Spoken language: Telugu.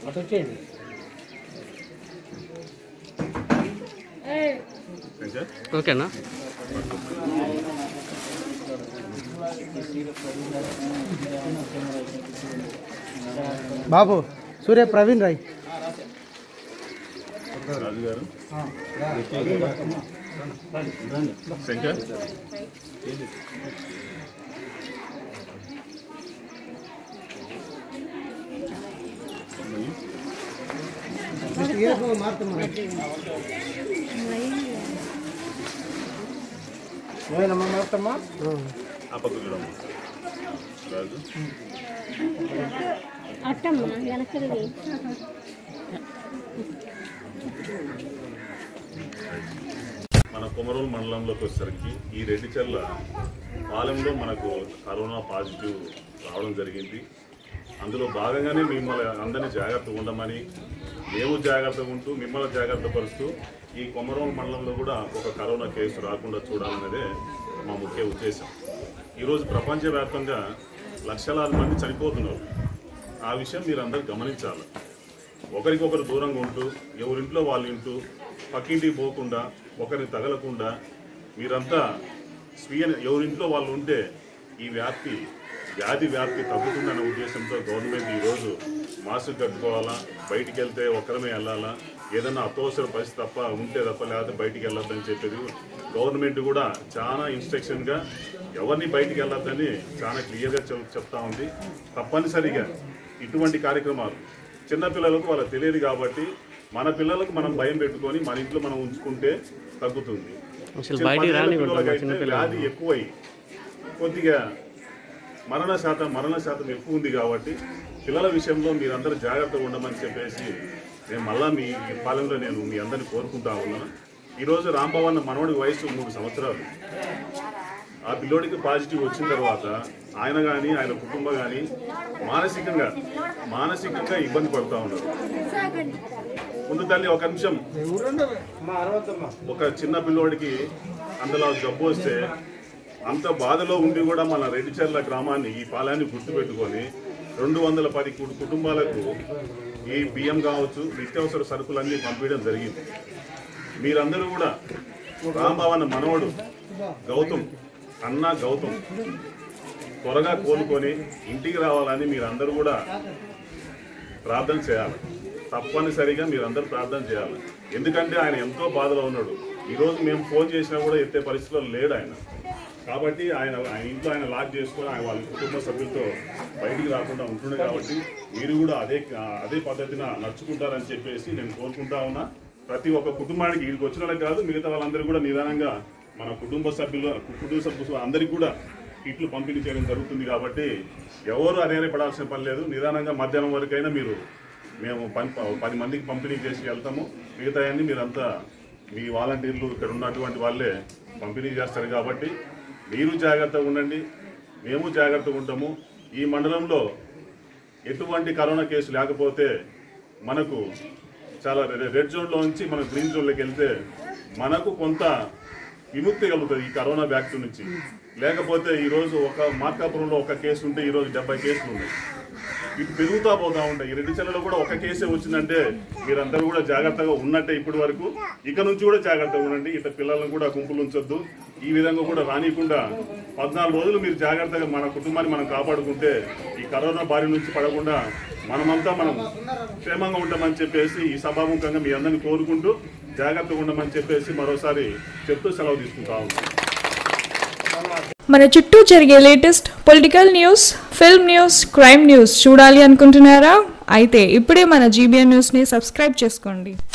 అటు వచ్చేయండి శంకర్ ఓకేనా బాబు సూర్య ప్రవీణ్ రాయ్ రాజు గారు శంకర్ నువ్వేనమ్మా మారుతామ్మా ఆ పక్క చూడమ్మా రాజు అట్టమ్మ వెనక్కి మన కొమరోలు మండలంలోకి వచ్చేసరికి ఈ రెడ్డిచెర్ల పాలెంలో మనకు కరోనా పాజిటివ్ రావడం జరిగింది అందులో భాగంగానే మిమ్మల్ని అందరినీ జాగ్రత్తగా ఉండమని మేము జాగ్రత్తగా ఉంటూ మిమ్మల్ని జాగ్రత్త పరుస్తూ ఈ కొమరోలు మండలంలో కూడా ఒక కరోనా కేసు రాకుండా చూడాలన్నదే మా ముఖ్య ఉద్దేశం ఈరోజు ప్రపంచవ్యాప్తంగా లక్షలాది మంది చనిపోతున్నారు ఆ విషయం మీరు అందరూ గమనించాలి ఒకరికొకరు దూరంగా ఉంటూ ఎవరింట్లో వాళ్ళు ఇంటూ పక్కింటికి పోకుండా ఒకరిని తగలకుండా మీరంతా స్వీయ ఎవరింట్లో వాళ్ళు ఉంటే ఈ వ్యాప్తి వ్యాధి వ్యాప్తి తగ్గుతుందన్న ఉద్దేశంతో గవర్నమెంట్ ఈరోజు మాస్క్ కట్టుకోవాలా బయటికి వెళ్తే ఒక్కరమే వెళ్ళాలా ఏదైనా అత్యవసర పరిస్థితి తప్ప ఉంటే తప్ప లేకపోతే బయటికి వెళ్ళొద్దని చెప్పేది గవర్నమెంట్ కూడా చాలా ఇన్స్ట్రక్షన్గా ఎవరిని బయటికి వెళ్ళొద్దని చాలా క్లియర్గా చెప్ చెప్తా ఉంది తప్పనిసరిగా ఇటువంటి కార్యక్రమాలు చిన్నపిల్లలకు వాళ్ళకి తెలియదు కాబట్టి మన పిల్లలకు మనం భయం పెట్టుకొని మన ఇంట్లో మనం ఉంచుకుంటే తగ్గుతుంది అసలు బయటికి రానివ్వద్దు పిల్లలకైతే చిన్నపిల్లలు వ్యాధి ఎక్కువై కొద్దిగా మరణ శాతం మరణ శాతం ఎక్కువ ఉంది కాబట్టి పిల్లల విషయంలో మీరందరూ జాగ్రత్తగా ఉండమని చెప్పేసి నేను మళ్ళా మీ ఈ పాలెంలో నేను మీ అందరిని కోరుకుంటా ఉన్నాను ఈరోజు రాంభవన్ మనవడి వయసు మూడు సంవత్సరాలు ఆ పిల్లోడికి పాజిటివ్ వచ్చిన తర్వాత ఆయన కానీ ఆయన కుటుంబం కానీ మానసికంగా మానసికంగా ఇబ్బంది పడుతూ ఉన్నారు ముందు తల్లి ఒక నిమిషం ఒక చిన్న పిల్లోడికి అందులో జబ్బు వస్తే అంత బాధలో ఉండి కూడా మన రెడ్డిచర్ల గ్రామాన్ని ఈ పాలాన్ని గుర్తుపెట్టుకొని రెండు వందల పది కు- కుటుంబాలకు ఈ బియ్యం కావచ్చు నిత్యావసర సరుకులన్నీ పంపించడం జరిగింది మీరందరూ కూడా రాంబావన్న మనవడు గౌతమ్ అన్న గౌతమ్ త్వరగా కోలుకొని ఇంటికి రావాలని మీరందరూ కూడా ప్రార్థన చేయాలి తప్పనిసరిగా మీరందరూ ప్రార్థన చేయాలి ఎందుకంటే ఆయన ఎంతో బాధలో ఉన్నాడు ఈరోజు మేము ఫోన్ చేసినా కూడా ఎత్తే పరిస్థితిలో లేడు ఆయన కాబట్టి ఆయన ఆయన ఇంట్లో ఆయన లాక్ చేసుకొని ఆయన వాళ్ళ కుటుంబ సభ్యులతో బయటికి రాకుండా ఉంటుండే కాబట్టి మీరు కూడా అదే అదే పద్ధతిన నడుచుకుంటారని చెప్పేసి నేను కోరుకుంటా ఉన్నా ప్రతి ఒక్క కుటుంబానికి వీడికి వచ్చిన వాళ్ళకి కాదు మిగతా వాళ్ళందరూ కూడా నిదానంగా మన కుటుంబ సభ్యులు కుటుంబ సభ్యులు అందరికీ కూడా కిట్లు పంపిణీ చేయడం జరుగుతుంది కాబట్టి ఎవరు పడాల్సిన పని లేదు నిదానంగా మధ్యాహ్నం వరకైనా మీరు మేము పని పది మందికి పంపిణీ చేసి వెళ్తాము మిగతా అన్ని మీరంతా మీ వాలంటీర్లు ఇక్కడ ఉన్నటువంటి వాళ్ళే పంపిణీ చేస్తారు కాబట్టి మీరు జాగ్రత్తగా ఉండండి మేము జాగ్రత్తగా ఉంటాము ఈ మండలంలో ఎటువంటి కరోనా కేసు లేకపోతే మనకు చాలా రె- రెడ్ జోన్లో నుంచి మనం గ్రీన్ జోన్లోకి వెళ్తే మనకు కొంత విముక్తి కలుగుతుంది ఈ కరోనా వ్యాక్సిన్ నుంచి లేకపోతే ఈరోజు ఒక మార్కాపురంలో ఒక కేసు ఉంటే ఈరోజు డెబ్బై కేసులు ఉన్నాయి ఇటు పెరుగుతా పోతా ఉంటాయి ఈ రెడ్డి చెల్లలో కూడా ఒక కేసే వచ్చిందంటే మీరందరూ కూడా జాగ్రత్తగా ఉన్నట్టే ఇప్పటి వరకు ఇక నుంచి కూడా జాగ్రత్తగా ఉండండి ఇట్లా పిల్లలను కూడా గుంపులు ఉంచొద్దు ఈ విధంగా కూడా రానియకుండా పద్నాలుగు రోజులు మీరు జాగ్రత్తగా మన కుటుంబాన్ని మనం కాపాడుకుంటే ఈ కరోనా బారి నుంచి పడకుండా మనమంతా మనం క్షేమంగా ఉంటామని చెప్పేసి ఈ సభాముఖంగా మీ అందరిని కోరుకుంటూ జాగ్రత్తగా ఉండమని చెప్పేసి మరోసారి చెప్తూ సెలవు తీసుకుంటా ఉన్నాం మన చుట్టూ జరిగే latest political news film news crime news చూడాలి అనుకుంటున్నారా అయితే ఇప్పుడే మన జీబీఎన్ న్యూస్ని సబ్స్క్రైబ్ చేసుకోండి